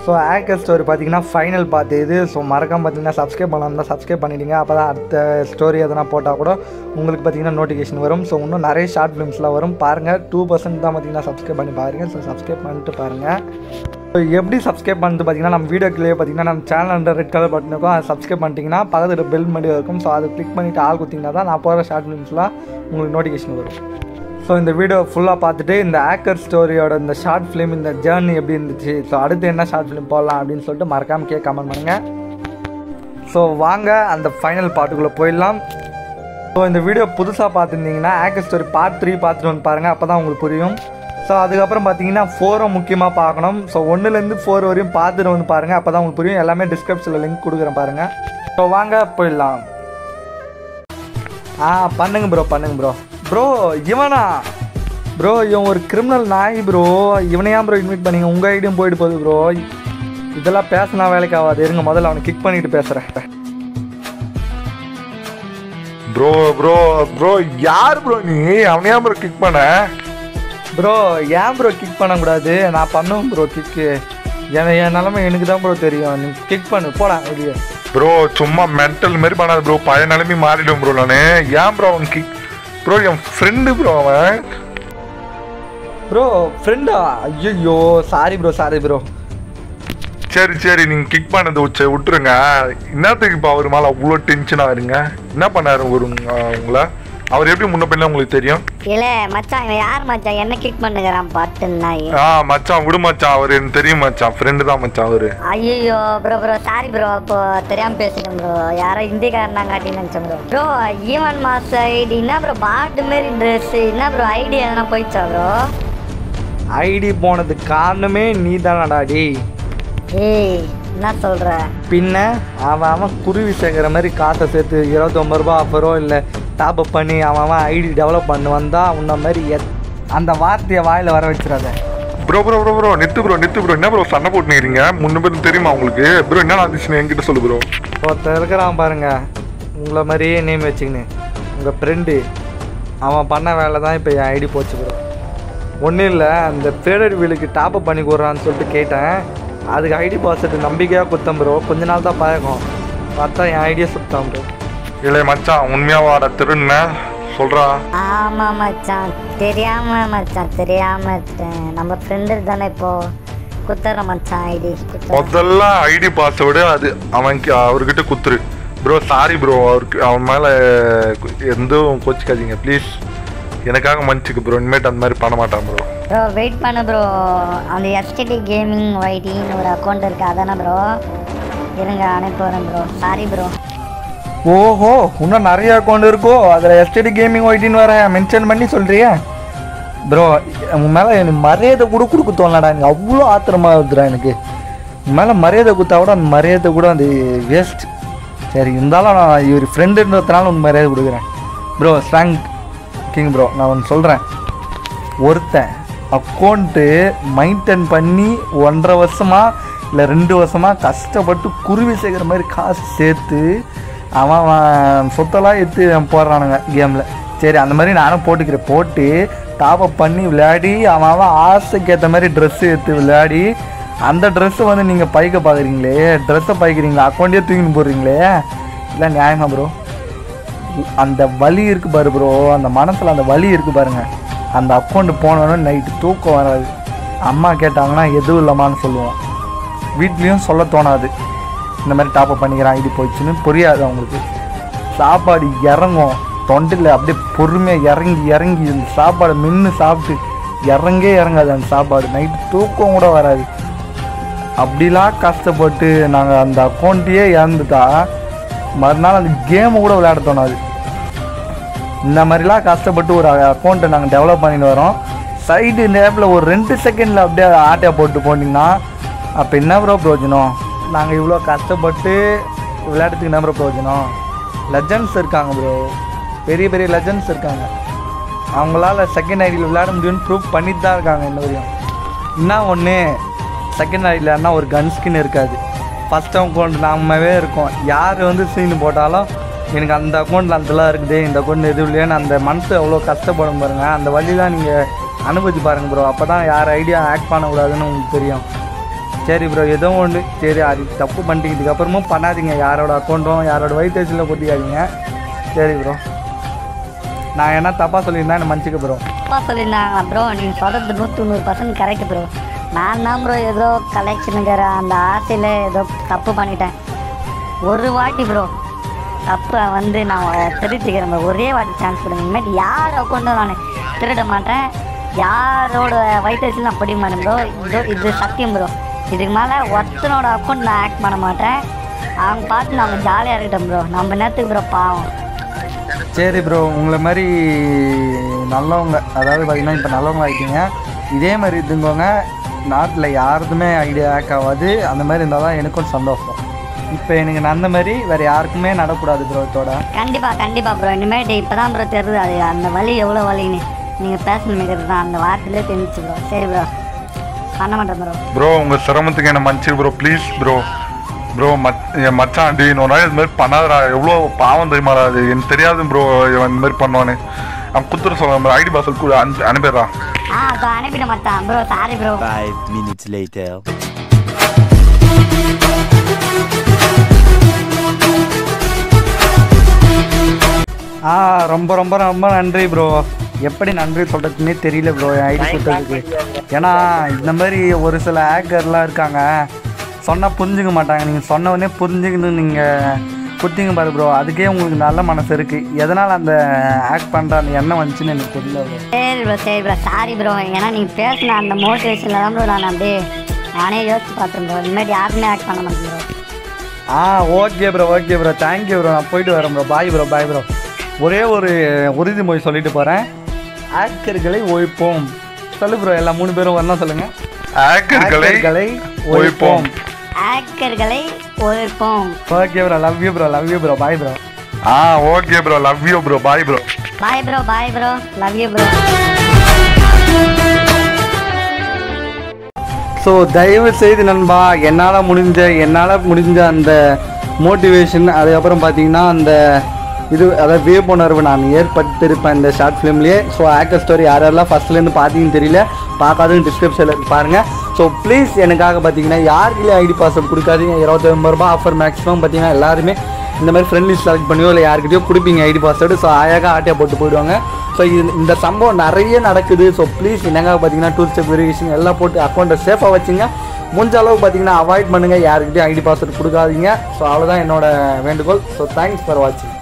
So hacker story பார்த்தீங்கன்னா final பார்த்து இது ஸோ மறக்காம பார்த்தீங்கன்னா சப்ஸ்கிரைப் பண்ணலாம் தான் சப்ஸ்கிரைப் பண்ணிடுங்க அப்போ தான் அடுத்த ஸ்டோரி எதனா போட்டால் கூட உங்களுக்கு பார்த்தீங்கன்னா நோட்டிஃபிகேஷன் வரும் ஸோ இன்னும் நிறைய ஷார்ட் ஃபிலிம்ஸ்லாம் வரும் பாருங்கள் டூ பர்சன்ட் தான் பார்த்தீங்கன்னா சப்ஸ்கிரைப் பண்ணி பாருங்கள் ஸோ சப்ஸ்கிரைப் பண்ணிட்டு பாருங்கள் ஸோ எப்படி சப்ஸ்கிரைப் பண்ணிட்டு பார்த்தீங்கன்னா நம்ம வீடியோக்குள்ளேயே பார்த்தீங்கன்னா நம்ம சேனல் அந்த ரெட் கலர் பட்டன் இருக்கும் அதை சப்ஸ்கிரைப் பண்ணிட்டீங்கன்னா பக்கத்தில் பெல் மட்டும் இருக்கும் ஸோ அதை கிளிக் பண்ணிவிட்டு ஆள் கொடுத்தீங்கன்னா தான் நான் போகிற ஷார்ட் ஃபிலிம்ஸ்லாம் உங்களுக்கு நோட்டிஃபிகேஷன் வரும் ஸோ இந்த வீடியோ ஃபுல்லாக பார்த்துட்டு இந்த ஆக்கர் ஸ்டோரியோட இந்த ஷார்ட் ஃபிலிம் இந்த ஜேர்னி எப்படி இருந்துச்சு ஸோ அடுத்து என்ன ஷார்ட் ஃபிலிம் போடலாம் அப்படின்னு சொல்லிட்டு மறக்காமல் கே கமெண்ட் பண்ணுங்கள் ஸோ வாங்க அந்த ஃபைனல் பாட்டுக்குள்ளே போயிடலாம் ஸோ இந்த வீடியோ புதுசாக பார்த்துருந்தீங்கன்னா ஆக்கர் ஸ்டோரி பார்ட் த்ரீ பார்த்துட்டு வந்து பாருங்கள் அப்போ தான் உங்களுக்கு புரியும் ஸோ அதுக்கப்புறம் பார்த்தீங்கன்னா ஃபோரும் முக்கியமாக பார்க்கணும் ஸோ ஒன்றுலேருந்து ஃபோர் வரையும் பார்த்துட்டு வந்து பாருங்கள் அப்போ தான் உங்களுக்கு புரியும் எல்லாமே டிஸ்கிரிப்ஷனில் லிங்க் கொடுக்குறேன் பாருங்கள் ஸோ வாங்க போயிடலாம் ஆ பண்ணுங்க ப்ரோ பண்ணுங்க ப்ரோ ப்ரோ இவனா ப்ரோ இவன் ஒரு கிரிமினல் நாய் ப்ரோ இவனையா ப்ரோ இன்வைட் பண்ணீங்க உங்கள் ஐடியும் போயிட்டு போகுது ப்ரோ இதெல்லாம் பேசினா வேலைக்கு ஆகாது இருங்க முதல்ல அவனை கிக் பண்ணிட்டு பேசுகிறேன் ப்ரோ ப்ரோ ப்ரோ யார் ப்ரோ நீ அவனையா ப்ரோ கிக் பண்ண ப்ரோ ஏன் ப்ரோ கிக் பண்ணக்கூடாது நான் பண்ணுவேன் ப்ரோ கிக்கு என் என் நிலமை எனக்கு தான் ப்ரோ தெரியும் நீ கிக் பண்ணு போடா வெளியே ப்ரோ சும்மா மென்டல் மாதிரி பண்ணாத ப்ரோ பழைய நிலைமை மாறிடும் ப்ரோ நானு ஏன் ப்ரோ அவன் கிக் ப்ரோ என் ஃப்ரெண்டு ப்ரோ அவன் ப்ரோ ஃப்ரெண்டா ஐயோ சாரி ப்ரோ சாரி ப்ரோ சரி சரி நீங்க கிக் பண்ணது உச்ச விட்டுருங்க என்னத்துக்கு இப்போ அவர் மேலே அவ்வளோ டென்ஷன் ஆகுறீங்க என்ன பண்ணாரு ஒரு உங்களை அவர் எப்படி முன்ன பின்ன உங்களுக்கு தெரியும் இல்ல மச்சான் இவன் யார் மச்சான் என்ன கிக் பண்ணுகிறான் பாட்டு நாய் ஆ மச்சான் விடு மச்சான் அவர் எனக்கு தெரியும் மச்சான் ஃப்ரெண்டு தான் மச்சான் அவரு ஐயோ ப்ரோ ப்ரோ சாரி ப்ரோ இப்போ தெரியாம பேசிட்டேன் ப்ரோ யாரோ ஹிந்திக்காரனாங்காட்டி நினச்சேன் bro bro even mass ID என்ன ப்ரோ பாட்டு மாரி ட்ரெஸ் என்ன ப்ரோ ஐடி எதனா போயிடுச்சா ப்ரோ ஐடி போனதுக்கு காரணமே நீ தானடா டேய் ஏய் என்ன சொல்ற பின்ன அவன் அவன் குருவி சேர்க்குற மாதிரி காசை சேர்த்து இருபத்தொம்பது ரூபா ஆஃபரோ இல்லை டாப் அப் பண்ணி அவன் அவன் ஐடி டெவலப் பண்ணி வந்தா உன்ன மாதிரி எத் அந்த வார்த்தையை வாயில் வர வச்சிடாத bro bro bro bro Nithu bro Nithu bro என்ன ப்ரோ சண்டை போட்டுக்கிறீங்க முன்ன பேர் தெரியுமா உங்களுக்கு ப்ரோ என்ன ஆதிச்சு என்கிட்ட சொல்லு ப்ரோ ஒருத்தன் இருக்கிறான் பாருங்க உங்களை மாதிரியே நேம் வச்சுக்கின்னு உங்கள் ஃப்ரெண்டு அவன் பண்ண வேலை தான் இப்போ என் ஐடி போச்சு ப்ரோ ஒன்றும் இல்லை அந்த ஃபேடட் வீலுக்கு டாப் அப் பண்ணி கொடுறான்னு சொல்லிட்டு கேட்டேன் அதுக்கு ஐடி பாஸ்வேர்டு நம்பிக்கையாக கொடுத்தேன் ப்ரோ கொஞ்ச நாள் தான் பழக்கம் பார்த்தா என் ஐடியா சுத்தான் ப்ரோ இல்லை மச்சான் உண்மையா வாட திருண்ண சொல்றா ஆமா மச்சான் தெரியாம மச்சான் தெரியாம இருந்துட்டேன். நம்ம ஃப்ரெண்டு தானே இப்போ குத்துற மச்சான் ஐடி முதல்ல ஐடி பாஸ்வேர்டு அது அவன் அவர்கிட்ட குத்துரு ப்ரோ சாரி ப்ரோ அவருக்கு அவன் மேலே எதுவும் கோச்சிக்காதீங்க ப்ளீஸ் எனக்காக மன்னிச்சுக்கு ப்ரோ இனிமேட்டு அந்த மாதிரி பண்ண மாட்டான் ப்ரோ ப்ரோ வெயிட் பண்ணு ப்ரோ அந்த எஸ்டிடி கேமிங் ஒய்டின்னு ஒரு அக்கௌண்ட் இருக்கு அதானே ப்ரோ இருங்க அனுப்பி வரேன் ப்ரோ சாரி ப்ரோ ஓஹோ இன்னும் நிறைய அக்கௌண்ட் இருக்கோ அதில் எஸ்டடி கேமிங் ஒயிட்டின்னு வர மென்ஷன் பண்ணி சொல்கிறியா ப்ரோ உன் மேலே எனக்கு மரியாதை கூட கொடுக்க தோணலடா எனக்கு அவ்வளோ ஆத்திரமா இருக்குதுடா எனக்கு உன் மேலே மரியாதை கொடுத்தா கூட அந்த மரியாதை கூட அது வேஸ்ட் சரி இருந்தாலும் நான் இவர் ஃப்ரெண்டுன்றதுனால உனக்கு மரியாதை கொடுக்குறேன் ப்ரோ ஸ்ட்ராங் கிங் ப்ரோ நான் ஒன்று சொல்கிறேன் ஒருத்தன் அக்கௌண்ட்டு மெயின்டைன் பண்ணி ஒன்றரை வருஷமா இல்லை ரெண்டு வருஷமா கஷ்டப்பட்டு குருவி சேர்க்குற மாதிரி காசு சேர்த்து அவன் அவன் சொத்தெல்லாம் எடுத்து அவன் போடுறானுங்க கேமில் சரி அந்த மாதிரி நானும் போட்டுக்கிறேன் போட்டு டாப் அப் பண்ணி விளையாடி அவன் அவன் ஆசைக்கு ஏற்ற மாதிரி ட்ரெஸ்ஸு எடுத்து விளையாடி அந்த ட்ரெஸ்ஸை வந்து நீங்கள் பைக்க பார்க்குறீங்களே ட்ரெஸ்ஸை பைக்கிறீங்களா அக்கௌண்ட்டே தூக்கின்னு போடுறீங்களே இல்லை நியாயமா ப்ரோ அந்த வலி இருக்கு பாரு ப்ரோ அந்த மனசில் அந்த வலி இருக்கு பாருங்க அந்த அக்கௌண்ட் போனோன்னு நைட்டு தூக்கம் வராது அம்மா கேட்டாங்கன்னா எதுவும் இல்லைம்மான்னு சொல்லுவோம் வீட்லேயும் சொல்ல தோணாது இந்த மாதிரி டாப்அப் பண்ணிக்கிறான் இது போயிடுச்சுன்னு புரியாது அவங்களுக்கு சாப்பாடு இறங்கும் தொண்டில் அப்படியே பொறுமையாக இறங்கி இறங்கி இந்த சாப்பாடை மென்று சாப்பிட்டு இறங்கே இறங்காது அந்த சாப்பாடு நைட்டு தூக்கம் கூட வராது அப்படிலாம் கஷ்டப்பட்டு நாங்கள் அந்த அக்கௌண்ட்டையே இறந்துட்டா மறுநாள் அந்த கேமை கூட விளையாட தோணாது இந்த மாதிரிலாம் கஷ்டப்பட்டு ஒரு அக்கௌண்ட்டை நாங்கள் டெவலப் பண்ணிட்டு வரோம் சைடு நேப்பில் ஒரு ரெண்டு செகண்டில் அப்படியே ஆட்டையை போட்டு போனீங்கன்னா அப்போ என்ன ப்ரோ பிரயோஜனம் நாங்கள் இவ்வளோ கஷ்டப்பட்டு விளையாடுறதுக்கு என்ன ப்ரோ பிரயோஜனம் லெஜண்ட்ஸ் இருக்காங்க ப்ரோ பெரிய பெரிய லெஜண்ட்ஸ் இருக்காங்க அவங்களால செகண்ட் ஐடியில் விளையாட முடியும்னு ப்ரூவ் பண்ணிட்டு தான் இருக்காங்க இன்ன வரையும் என்ன ஒன்று செகண்ட் ஐடியில்னா ஒரு கன் ஸ்கின் இருக்காது ஃபஸ்ட் அக்கௌண்ட் நாமவே இருக்கும் யார் வந்து சீன் போட்டாலும் எனக்கு அந்த அக்கௌண்ட்டில் அதெல்லாம் இருக்குது இந்த அக்கௌண்ட் எதுவும் இல்லையான்னு அந்த மனசு எவ்வளோ கஷ்டப்படும் பாருங்க அந்த வழிலாம் நீங்கள் அனுபவிச்சு பாருங்க ப்ரோ அப்போ தான் யார் ஐடியா ஆக்ட் பண்ணக்கூடாதுன்னு உங்களுக்கு தெரியும் சரி ப்ரோ ஏதோ ஒன்று சரி அது தப்பு பண்ணிட்டீங்க இதுக்கப்புறமும் பண்ணாதீங்க யாரோட அக்கௌண்ட்டும் யாரோட வைத்தேஜில் கொட்டிக்காதீங்க சரி ப்ரோ நான் என்ன தப்பாக சொல்லியிருந்தேன் என்ன மன்னிச்சுக்க ப்ரோ அப்பா சொல்லியிருந்தாங்க ப்ரோ நீங்கள் சொல்கிறது நூற்றி நூறு பர்சன்ட் கரெக்ட் ப்ரோ நான் தான் ப்ரோ ஏதோ கலெக்ஷனுங்கிற அந்த ஆசையில் ஏதோ தப்பு பண்ணிட்டேன் ஒரு வாட்டி ப்ரோ தப்பை வந்து நான் திருத்திக்கிறேன் bro. ஒரே வாட்டி சான்ஸ் கொடுங்க இனிமேட்டு யார் அக்கௌண்ட்டும் நான் திருட மாட்டேன் யாரோட வைத்தேஜில் நான் பிடிக்க மாட்டேன் ப்ரோ இதோ இது சத்தியம் ப்ரோ இதுக்கு மேலே ஒருத்தனோட அக்கௌண்ட் நான் ஆக்ட் பண்ண மாட்டேன் அவங்க பார்த்து அவங்க ஜாலியாக இருக்கட்டும் ப்ரோ நம்ம நேரத்துக்கு ப்ரோ பாவம் சரி ப்ரோ உங்களை மாதிரி நல்லவங்க அதாவது பார்த்தீங்கன்னா இப்போ நல்லவங்க ஆகிட்டீங்க இதே மாதிரி இருந்துக்கோங்க நாட்டில் யாருக்குமே ஐடியா ஹேக் ஆகாது அந்த மாதிரி இருந்தால் தான் எனக்கும் சந்தோஷம் இப்போ எனக்கு அந்த மாதிரி வேறு யாருக்குமே நடக்கூடாது ப்ரோ இதோட கண்டிப்பாக கண்டிப்பாக ப்ரோ இனிமேட்டு இப்போ தான் ப்ரோ தெரியுது அது அந்த வலி எவ்வளோ வலின்னு நீங்கள் பேசணுங்கிறது தான் அந்த வார்த்தையிலே தெரிஞ்சிச்சு ப்ரோ சரி ப்ரோ பண்ண மாட்டேன் ப்ரோ ப்ரோ உங்க சிரமத்துக்கு என்ன மன்னிச்சு bro please bro bro much என் மச்சான் டி இன்னொரு நாள் இது மாதிரி பண்ணாதடா எவ்வளோ பாவம் தெரியுமாடா அது எனக்கு தெரியாது ப்ரோ இவன் இந்த மாதிரி பண்ணுவான்னு அவன் குத்துற சொல்ல ஐடி பாசல் கூட அனுப்பி அனுப்பிடுறான் ஆ இப்போ அனுப்பிட மாட்டான் bro sorry bro Five minutes later. ஆ ரொம்ப ரொம்ப ரொம்ப நன்றி ப்ரோ எப்படி நன்றி சொல்கிறதுனே தெரியல ப்ரோ என் ஐடி கொடுத்ததுக்கு ஏன்னா இந்த மாதிரி ஒரு சில ஹேக்கர்லாம் இருக்காங்க சொன்னால் புரிஞ்சுக்க மாட்டாங்க நீங்கள் சொன்ன உடனே புரிஞ்சுக்கணும் நீங்கள் கொடுத்தீங்க பாரு ப்ரோ அதுக்கே உங்களுக்கு நல்ல மனசு இருக்குது எதனால் அந்த ஆக்ட் பண்ணுற அந்த எண்ணம் வந்துச்சுன்னு எனக்கு தெரியல ப்ரோ சரி ப்ரோ சரி ப்ரோ சாரி ப்ரோ ஏன்னா நீங்கள் பேசின அந்த மோட்டிவேஷனில் தான் ப்ரோ நான் அப்படியே நானே யோசிச்சு பார்த்தேன் ப்ரோ இனிமேட்டு யாருமே ஆக்ட் பண்ண மாட்டேன் ப்ரோ ஆ okay bro okay bro thank you bro நான் போயிட்டு வரேன் bro bye bro bye bro ஒரே ஒரு உறுதிமொழி சொல்லிட்டு போகிறேன் ஆக்கர்களை ஒழிப்போம் சொல்லு ப்ரோ எல்லா மூணு பேரும் வரலாம் சொல்லுங்கள் ஹேக்கர்களை ஆக்கர்களை ஒழிப்போம் ஹேக்கர்களை ஒழிப்போம் okay bro love you bro love you bro bye bro ah okay bro love you bro bye bro bye bro bye bro love you bro so தயவு செய்து நண்பா என்னால் முடிஞ்ச என்னால் முடிஞ்ச அந்த மோட்டிவேஷன் அதுக்கப்புறம் பார்த்தீங்கன்னா அந்த இது அதாவது விழிப்புணர்வு நான் ஏற்படுத்தியிருப்பேன் இந்த ஷார்ட் ஃபிலிம்லேயே ஸோ ஆக்கர் ஸ்டோரி யாரெல்லாம் ஃபஸ்ட்லேருந்து பார்த்தீங்கன்னு தெரியல பார்க்காதுன்னு டிஸ்கிரிப்ஷனில் பாருங்கள் ஸோ ப்ளீஸ் எனக்காக பார்த்தீங்கன்னா யாருக்குள்ளே ஐடி பாஸ்வேர்ட் கொடுக்காதீங்க இருபத்தி ஒன்பது ரூபாய் ஆஃபர் மேக்ஸிமம் பார்த்தீங்கன்னா எல்லாருமே இந்த மாதிரி ஃப்ரெண்ட் லிஸ்ட் செலக்ட் பண்ணியோ இல்லை யார்கிட்டயோ கொடுப்பீங்க ஐடி பாஸ்வேர்டு ஸோ அழகாக ஆட்டையை போட்டு போயிடுவாங்க ஸோ இது இந்த சம்பவம் நிறைய நடக்குது ஸோ ப்ளீஸ் என்னங்க பார்த்தீங்கன்னா டூ ஸ்டெப் வெரிஃபிகேஷன் எல்லாம் போட்டு அக்கௌண்ட்டை சேஃபாக வச்சுங்க முடிஞ்ச அளவுக்கு பார்த்தீங்கன்னா அவாய்ட் பண்ணுங்கள் யாருக்கிட்டையும் ஐடி பாஸ்வேர்டு கொடுக்காதீங்க ஸோ அவ்வளோதான் என்னோட வேண்டுகோள் ஸோ தேங்க்ஸ் ஃபார் வாட்சிங்